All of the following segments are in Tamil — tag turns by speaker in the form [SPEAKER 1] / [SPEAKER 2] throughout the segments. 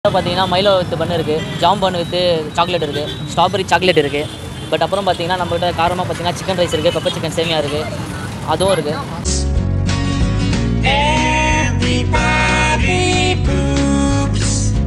[SPEAKER 1] பார்த்தீங்கன்னா மைலோ வித் பண்ணு இருக்குது ஜாம் பண்ணு வித் சாக்லேட் இருக்குது ஸ்ட்ராபெரி சாக்லேட் இருக்குது பட் அப்புறம் பார்த்தீங்கன்னா நம்மகிட்ட காரமாக பார்த்தீங்கன்னா சிக்கன் ரைஸ் இருக்குது பெப்பர் சிக்கன் சேமியா இருக்குது அதுவும் இருக்குது
[SPEAKER 2] Everybody poops.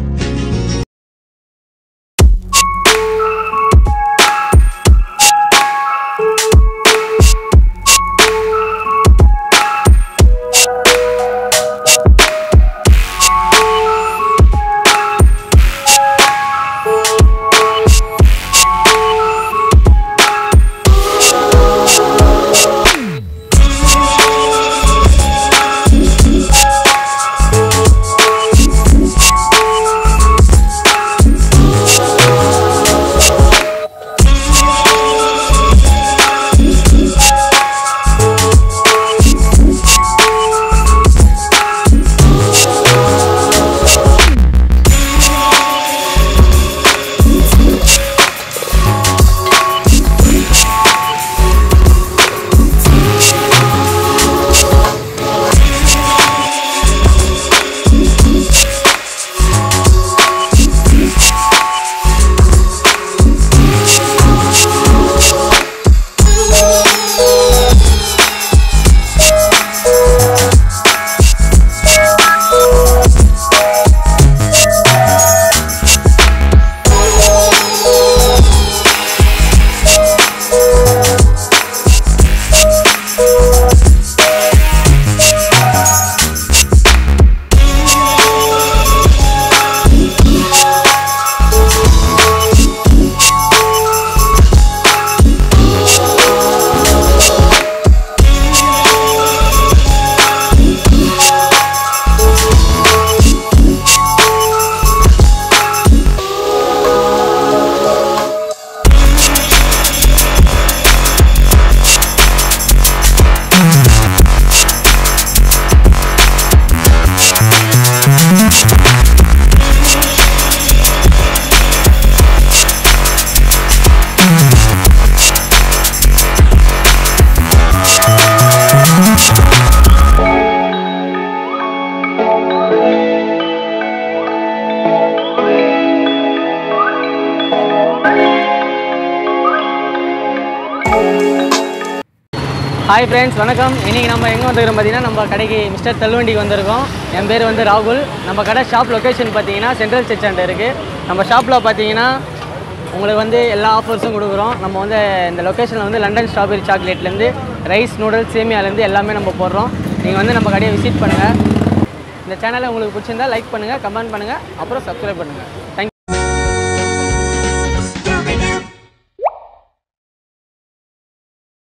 [SPEAKER 1] ஹாய் ஃப்ரெண்ட்ஸ் வணக்கம் இன்றைக்கி நம்ம எங்கே வந்துருக்கோம் பார்த்தீங்கன்னா நம்ம கடைக்கு மிஸ்டர் தள்ளுவண்டிக்கு வந்திருக்கோம் என் பேர் வந்து ராகுல் நம்ம கடை ஷாப் லொக்கேஷன் பார்த்தீங்கன்னா சென்ட்ரல் சர்ச் இருக்குது நம்ம ஷாப்பில் பார்த்தீங்கன்னா உங்களுக்கு வந்து எல்லா ஆஃபர்ஸும் கொடுக்குறோம் நம்ம வந்து இந்த லொக்கேஷனில் வந்து லண்டன் ஸ்ட்ராபெரி சாக்லேட்லேருந்து ரைஸ் நூடுல்ஸ் சேமியாலேருந்து எல்லாமே நம்ம போடுறோம் நீங்கள் வந்து நம்ம கடையை விசிட் பண்ணுங்கள் இந்த சேனலை உங்களுக்கு பிடிச்சிருந்தா லைக் பண்ணுங்கள் கமெண்ட் பண்ணுங்கள் அப்புறம் சப்ஸ்கிரைப் பண்ணுங்கள் தேங்க்